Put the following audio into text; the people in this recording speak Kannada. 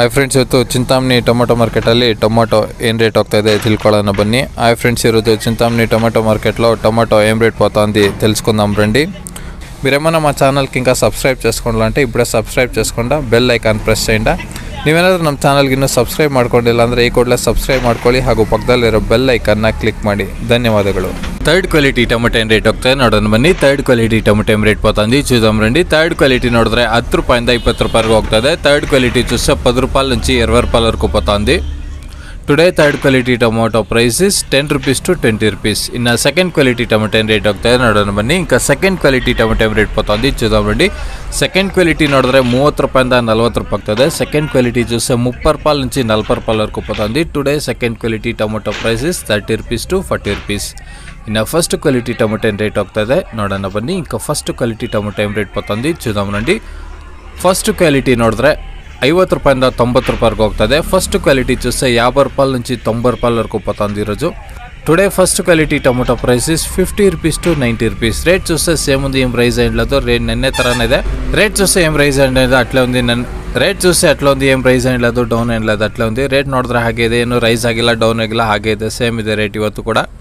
ಹಾಯ್ ಫ್ರೆಂಡ್ಸ್ ಇವತ್ತು ಚಿಂತಾಮಣಿ ಟೊಮೊಟೊ ಮಾರ್ಕೆಟಲ್ಲಿ ಟೊಮೊಟೊ ಏನು ರೇಟ್ ಹೋಗ್ತಾ ಇದೆ ತಿಳ್ಕೊಳ್ಳೋಣ ಬನ್ನಿ ಹಾಯ್ ಫ್రెండ్స్ ఈరోజు చింతామణి టొమాటో మార్కెట్లో టొమాటో ఏం రేట్ పోతుంది తెలుసుకుందాం రండి మీరేమన్నా మా ఛానల్కి ఇంకా సబ్స్క్రైబ్ చేసుకోవాలంటే ఇప్పుడే సబ్స్క్రైబ్ చేసుకుండా ಬೆಲ್ ಐಕಾನ್ ಪ್ರೆಸ್ చేయండి ನೀವೇನಾದರೂ ನಮ್ಮ ಚಾನಲ್ಗೆ ಇನ್ನೂ ಸಬ್ಸ್ಕ್ರೈಬ್ ಮಾಡ್ಕೊಂಡಿಲ್ಲ ಅಂದರೆ ಈ ಕೂಡಲೇ ಸಬ್ಸ್ಕ್ರೈಬ್ ಮಾಡ್ಕೊಳ್ಳಿ ಹಾಗೂ ಪಕ್ಕದಲ್ಲಿರೋ ಬೆಲ್ ಐಕನ್ನ ಕ್ಲಿಕ್ ಮಾಡಿ ధన్యవాదాలు థర్డ్ క్వాలిటీ ಟೊಮೆಟೊ ಏನು ರೇಟ್ ಹೋಗ್ತದೆ ನೋಡೋಣ ಬನ್ನಿ ಥರ್ಡ್ ಕ್ವಾಲಿಟಿ ಟೊಮೆಟೊ ಏನು ರೇಟ್ పోతుంది చూద్దాం రండి థర్డ్ క్వాలిటీ ನೋಡಿದ್ರೆ ಹತ್ತು ರೂಪಾಯಿಂದ ಇಪ್ಪತ್ತು ರೂಪಾಯಿವರೆಗೂ ಹೋಗ್ತದೆ థర్డ్ క్వాలిటీ చూస్తే పది రూపాయల నుంచి ఇరవై రూపాయల వరకు పోతుంది today third quality tomato price is ten rupees to twenty rupees ಇನ್ನು ಸೆಕೆಂಡ್ ಕ್ವಾಲಿಟಿ ಟೊಮೆಟೊ ಏನು ರೇಟ್ ಹೋಗ್ತಾ ಇದೆ ನೋಡೋಣ ಬನ್ನಿ ఇంకా ಸೆಕೆಂಡ್ ಕ್ವಾಲಿಟಿ ಟೊಮೆಟೊ ಏನು ರೇಟ್ పోతుంది చూద్దాం రండి సెకండ్ క్వాలిటీ ನೋಡಿದ್ರೆ ಮೂವತ್ತು ರೂಪಾಯಿಂದ ನಲ್ವತ್ತು ರೂಪಾಯಿ ಆಗ್ತದೆ ಸೆಕೆಂಡ್ ಕ್ವಾಲಿಟಿ చూస్తే ముప్పై రూపాయల నుంచి నలభై రూపాయల వరకు పోతుంది today second quality tomato price is thirty rupees to forty rupees ಇನ್ನು ಫಸ್ಟ್ ಕ್ವಾಲಿಟಿ ಟೊಮೊಟೊ ಏನು ರೇಟ್ ಹೋಗ್ತದೆ ನೋಡೋಣ ಬನ್ನಿ ఇంకా ಫಸ್ಟ್ ಕ್ವಾಲಿಟಿ ಟೊಮೊಟೊ ಏನು ರೇಟ್ పోతుంది చూద్దాం రండి ఫస్ట్ క్వాలిటీ ನೋಡಿದ್ರೆ ఐవತ್ತು రూపాಯಿಂದ తొంభై రూపాయలకు ಹೋಗ್ತದೆ ఫస్ట్ క్వాలిటీ చూస్తే యాభై రూపాయల నుంచి తొంభై రూపాయల వరకు పోతుంది ఈరోజు today first quality tomato price is fifty rupees to ninety rupees rate చూస్తే సేమ్ ఉంది ఏం రైజ్ అయ్యలేదు రేట్ నిన్నే తరానే ಇದೆ ರೇಟ್ చూస్తే ఏం రైజ్ అయ్యలేదు అట్లే ఉంది నన్ను ರೇಟ್ చూస్తే ಅట్లా ఉంది ఏం రైజ్ అయ్యలేదు ಡೌನ್ ಅಯ್ಯలేదు ಅಟ್ಲೇ ఉంది ರೇಟ್ ನೋಡಿದ್ರೆ ಹಾಗೆ ಇದೆ ಏನು ರೈಸ್ ಆಗಿಲ್ಲ ಡೌನ್ ಆಗಿಲ್ಲ ಹಾಗೆ ಇದೆ ಸೇಮ್ ಇದೆ ರೇಟ್ ಇವತ್ತು ಕೂಡ